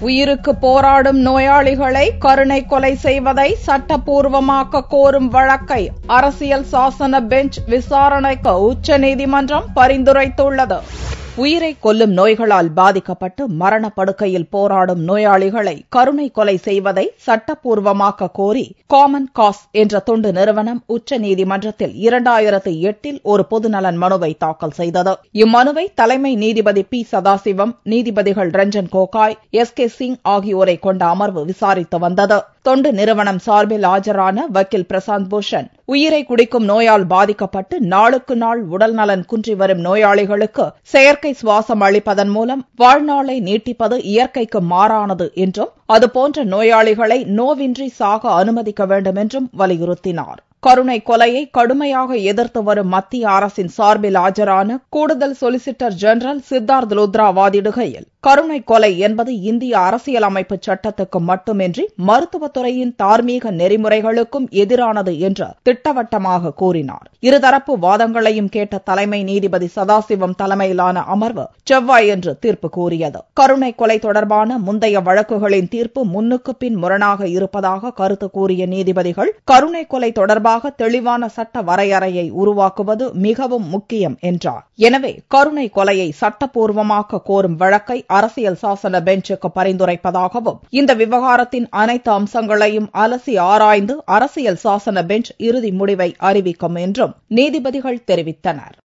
உயிருக்கு போராடும் நோயாளிகளை கருணை கொலை செய்வதை சட்டப்பூர்வமாக்க கோரும் வழக்கை அரசியல் சாசன பெஞ்ச் விசாரணைக்கு உச்சநீதிமன்றம் பரிந்துரைத்துள்ளது உயிரை கொல்லும் நோய்களால் பாதிக்கப்பட்டு மரணப்படுக்கையில் போராடும் நோயாளிகளை கருணை கொலை செய்வதை சட்டப்பூர்வமாக்க கோரி காமன் காஸ் என்ற தொண்டு நிறுவனம் உச்சநீதிமன்றத்தில் இரண்டாயிரத்து எட்டில் ஒரு பொதுநலன் மனுவை தாக்கல் செய்தது இம்மனுவை தலைமை நீதிபதி பி சதாசிவம் நீதிபதிகள் ரஞ்சன் கோகாய் எஸ் கே சிங் ஆகியோரை கொண்ட அமர்வு விசாரித்து வந்தது தொண்டு நிறுவனம் சார்பில் ஆஜரான வக்கீல் பிரசாந்த் பூஷன் உயிரை குடிக்கும் நோயால் பாதிக்கப்பட்டு நாளுக்கு நாள் உடல் நலன் குன்றி வரும் நோயாளிகளுக்கு செயற்கை சுவாசம் அளிப்பதன் மூலம் வாழ்நாளை நீட்டிப்பது இயற்கைக்கு மாறானது என்றும் அதுபோன்ற நோயாளிகளை நோவின்றி சாக அனுமதிக்க வேண்டும் என்றும் வலியுறுத்தினார் கருணை கொலையை கடுமையாக எதிர்த்து வரும் மத்திய அரசின் சார்பில் ஆஜரான கூடுதல் சொலிசிட்டர் ஜெனரல் சித்தார்த் லுத்ரா வாதிடுகையில் கருணை கொலை என்பது இந்திய அரசியலமைப்பு சட்டத்துக்கு மட்டுமின்றி மருத்துவத்துறையின் தார்மீக நெறிமுறைகளுக்கும் எதிரானது என்று திட்டவட்டமாக கூறினார் இருதரப்பு வாதங்களையும் கேட்ட தலைமை நீதிபதி சதாசிவம் தலைமையிலான அமர்வு செவ்வாயன்று தீர்ப்பு கூறியது கருணை கொலை தொடர்பான முந்தைய வழக்குகளின் தீர்ப்பு முன்னுக்கு பின் முரணாக இருப்பதாக கருத்து கூறிய நீதிபதிகள் கருணை கொலை தொடர்பாக தெளிவான சட்ட வரையறையை உருவாக்குவது மிகவும் முக்கியம் என்றார் எனவே கருணை கொலையை சட்டப்பூர்வமாக்க கோரும் வழக்கை அரசியல் சாசன பெஞ்சுக்கு பரிந்துரைப்பதாகவும் இந்த விவகாரத்தின் அனைத்து அம்சங்களையும் அலசி ஆராய்ந்து அரசியல் சாசன பெஞ்ச் இறுதி முடிவை அறிவிக்கும் என்றும் நீதிபதிகள் தெரிவித்தனர்